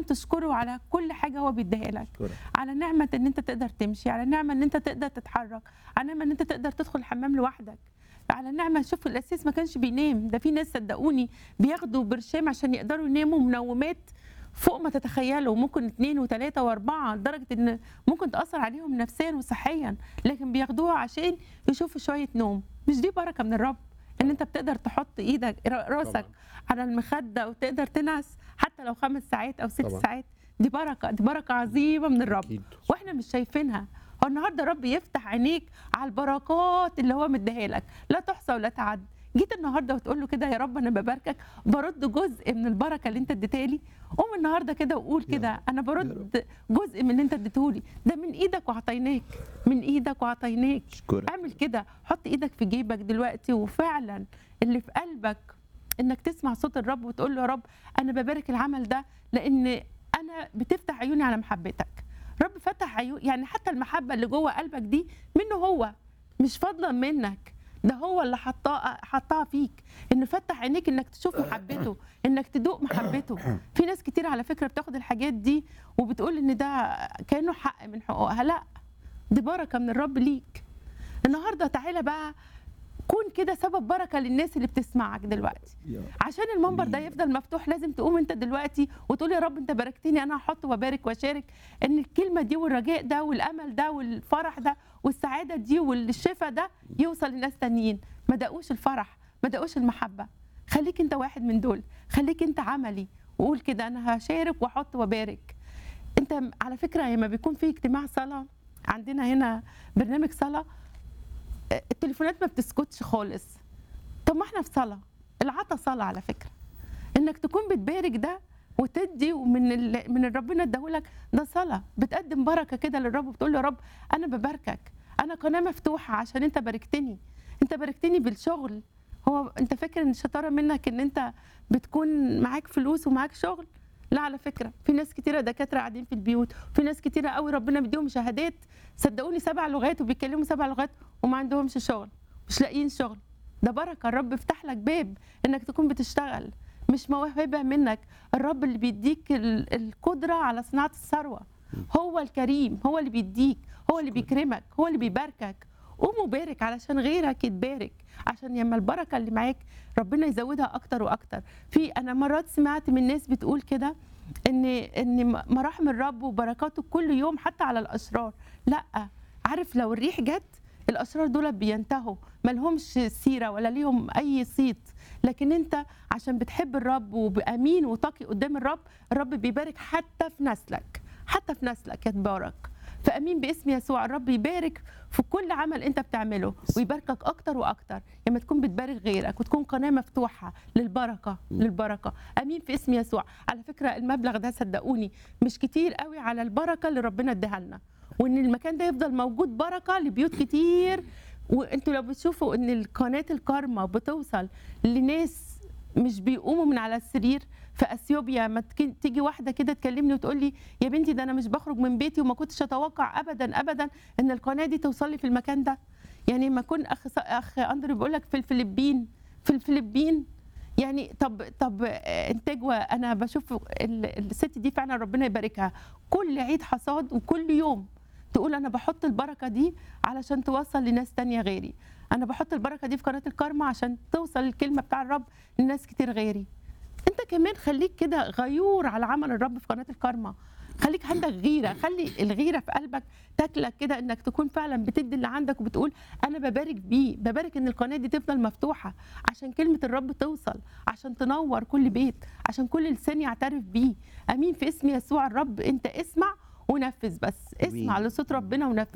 تشكره على كل حاجه هو بيديها لك أشكرك. على نعمه ان انت تقدر تمشي على نعمه ان انت تقدر تتحرك على نعمه ان انت تقدر تدخل الحمام لوحدك على نعمه شوف الاساس ما كانش بينام ده في ناس صدقوني بياخدوا برشام عشان يقدروا يناموا منومات فوق ما تتخيلوا ممكن اثنين وثلاثة وأربعة لدرجة إن ممكن تأثر عليهم نفسيا وصحيا لكن بياخدوها عشان يشوفوا شوية نوم مش دي بركة من الرب إن أنت بتقدر تحط إيدك را- راسك طبعاً. على المخدة وتقدر تنعس حتى لو خمس ساعات أو ست طبعاً. ساعات دي بركة دي بركة عظيمة من الرب أكيد. واحنا مش شايفينها هو النهارده الرب يفتح عينيك على البركات اللي هو مديها لك لا تحصى ولا تعد جيت النهارده وتقول له كده يا رب انا بباركك برد جزء من البركه اللي انت اديتها لي قوم النهارده كده وقول كده انا برد جزء من اللي انت اديته لي ده من ايدك وعطيناك من ايدك وعطيناك أشكرك. اعمل كده حط ايدك في جيبك دلوقتي وفعلا اللي في قلبك انك تسمع صوت الرب وتقول له يا رب انا ببارك العمل ده لان انا بتفتح عيوني على محبتك رب فتح عيون يعني حتى المحبه اللي جوه قلبك دي منه هو مش فضلا منك ده هو اللي حطها حطها فيك انه فتح عينيك انك تشوف محبته انك تدوق محبته في ناس كتير على فكره بتاخد الحاجات دي وبتقول ان ده كانه حق من حقوقها لا دي بركه من الرب ليك النهارده تعالى بقى كون كده سبب بركه للناس اللي بتسمعك دلوقتي يا رب. عشان المنبر ده يفضل مفتوح لازم تقوم انت دلوقتي وتقول يا رب انت باركتني انا هحط وبارك واشارك ان الكلمه دي والرجاء ده والامل ده والفرح ده والسعاده دي والشفاء ده يوصل لناس تانيين ما دقوش الفرح ما دقوش المحبه خليك انت واحد من دول خليك انت عملي وقول كده انا هشارك واحط وبارك انت على فكره لما بيكون في اجتماع صلاه عندنا هنا برنامج صلاه التليفونات ما بتسكتش خالص طب ما احنا في صلاه العطا صلاه على فكره انك تكون بتبارك ده وتدي ومن ال... من اللي ربنا اداهولك ده صلاه بتقدم بركه كده للرب وبتقول له يا رب انا بباركك انا قناه مفتوحه عشان انت باركتني انت باركتني بالشغل هو انت فاكر ان الشطاره منك ان انت بتكون معاك فلوس ومعاك شغل لا على فكره في ناس كتيره دكاتره قاعدين في البيوت في ناس كتيره قوي ربنا مديهم شهادات صدقوني سبع لغات وبيتكلموا سبع لغات وما عندهمش شغل مش لاقيين شغل ده بركه الرب يفتح لك باب انك تكون بتشتغل مش موهبه منك الرب اللي بيديك ال- القدره على صناعه الثروه هو الكريم هو اللي بيديك هو اللي بيكرمك هو اللي بيباركك قوم وبارك علشان غيرك يتبارك عشان يما البركه اللي معاك ربنا يزودها اكتر واكتر في انا مرات سمعت من ناس بتقول كده ان ان مراحم الرب وبركاته كل يوم حتى على الاشرار لا عارف لو الريح جت الاشرار دول بينتهوا ملهمش سيره ولا ليهم اي صيت لكن انت عشان بتحب الرب وبامين وتقي قدام الرب الرب بيبارك حتى في نسلك حتى في نسلك يتبارك فامين باسم يسوع الرب يبارك في كل عمل انت بتعمله ويباركك اكتر واكتر لما تكون بتبارك غيرك وتكون قناه مفتوحه للبركه للبركه امين في اسم يسوع على فكره المبلغ ده صدقوني مش كتير قوي على البركه اللي ربنا اداها لنا وان المكان ده يفضل موجود بركه لبيوت كتير وانتوا لو بتشوفوا ان القناه الكارما بتوصل لناس مش بيقوموا من على السرير في اثيوبيا ما تك- تيجي واحده كده تكلمني وتقول لي يا بنتي ده انا مش بخرج من بيتي وما كنتش اتوقع ابدا ابدا ان القناه دي توصل لي في المكان ده يعني ما كن اخ اخ اندرو بيقول لك في الفلبين في الفلبين يعني طب طب آه، انتاجوا انا بشوف ال- الست دي فعلا ربنا يباركها كل عيد حصاد وكل يوم تقول انا بحط البركه دي علشان توصل لناس تانية غيري انا بحط البركه دي في قناه الكارما عشان توصل الكلمه بتاع الرب لناس كتير غيري انت كمان خليك كده غيور على عمل الرب في قناه الكارما خليك عندك غيره خلي الغيره في قلبك تاكلك كده انك تكون فعلا بتدي اللي عندك وبتقول انا ببارك بيه ببارك ان القناه دي تفضل مفتوحه عشان كلمه الرب توصل عشان تنور كل بيت عشان كل لسان يعترف بيه امين في اسم يسوع الرب انت اسمع ونفذ بس اسمع آمين. لصوت ربنا ونفذ